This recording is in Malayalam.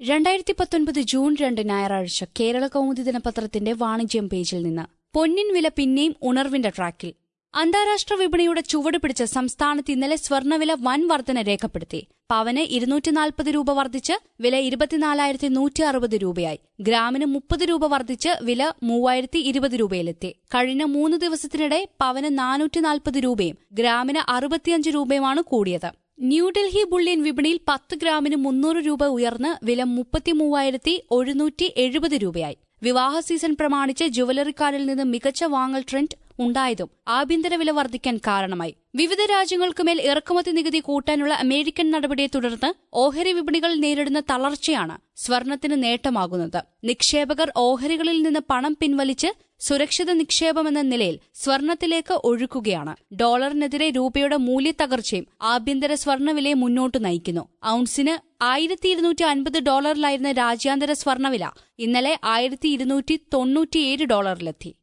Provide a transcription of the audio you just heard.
രണ്ടായിരത്തി പത്തൊൻപത് ജൂൺ രണ്ട് ഞായറാഴ്ച കേരള കൗമുദി ദിനപത്രത്തിന്റെ വാണിജ്യം പേജിൽ നിന്ന് പൊന്നിൻ വില പിന്നെയും ഉണർവിന്റെ ട്രാക്കിൽ അന്താരാഷ്ട്ര വിപണിയുടെ ചുവട് പിടിച്ച് സംസ്ഥാനത്ത് ഇന്നലെ സ്വർണ്ണവില വൻ വർധന രേഖപ്പെടുത്തി പവന് ഇരുന്നൂറ്റി നാൽപ്പത് രൂപ വർദ്ധിച്ച് വില ഇരുപത്തിനാലായിരത്തി നൂറ്റി അറുപത് രൂപയായി ഗ്രാമിന് മുപ്പത് രൂപ വർദ്ധിച്ച് വില മൂവായിരത്തി ഇരുപത് രൂപയിലെത്തി കഴിഞ്ഞ മൂന്ന് ദിവസത്തിനിടെ പവന് നാനൂറ്റി നാൽപ്പത് രൂപയും ഗ്രാമിന് അറുപത്തിയഞ്ച് രൂപയുമാണ് കൂടിയത് ന്യൂഡൽഹി ബുള്ളിയൻ വിപണിയിൽ പത്ത് ഗ്രാമിന് മുന്നൂറ് രൂപ ഉയർന്ന് വില മുപ്പത്തിമൂവായിരത്തി ഒരുന്നൂറ്റി എഴുപത് രൂപയായി വിവാഹ സീസൺ പ്രമാണിച്ച് ജുവലറിക്കാരിൽ നിന്ന് മികച്ച വാങ്ങൽ ട്രെൻഡ് ഉണ്ടായതും ആഭ്യന്തര വില വർദ്ധിക്കാൻ കാരണമായി വിവിധ രാജ്യങ്ങൾക്കുമേൽ ഇറക്കുമതി നികുതി കൂട്ടാനുള്ള അമേരിക്കൻ നടപടിയെ തുടർന്ന് ഓഹരി വിപണികൾ നേരിടുന്ന തളർച്ചയാണ് സ്വർണത്തിന് നേട്ടമാകുന്നത് നിക്ഷേപകർ ഓഹരികളിൽ നിന്ന് പണം പിൻവലിച്ച് സുരക്ഷിത നിക്ഷേപമെന്ന നിലയിൽ സ്വർണത്തിലേക്ക് ഒഴുക്കുകയാണ് ഡോളറിനെതിരെ രൂപയുടെ മൂല്യത്തകർച്ചയും ആഭ്യന്തര സ്വർണ്ണവിലയെ മുന്നോട്ട് നയിക്കുന്നു ഔൺസിന് ആയിരത്തി ഇരുന്നൂറ്റി അൻപത് ഡോളറിലായിരുന്ന രാജ്യാന്തര സ്വർണ്ണവില ഇന്നലെ ആയിരത്തി ഇരുന്നൂറ്റി തൊണ്ണൂറ്റിയേഴ് ഡോളറിലെത്തി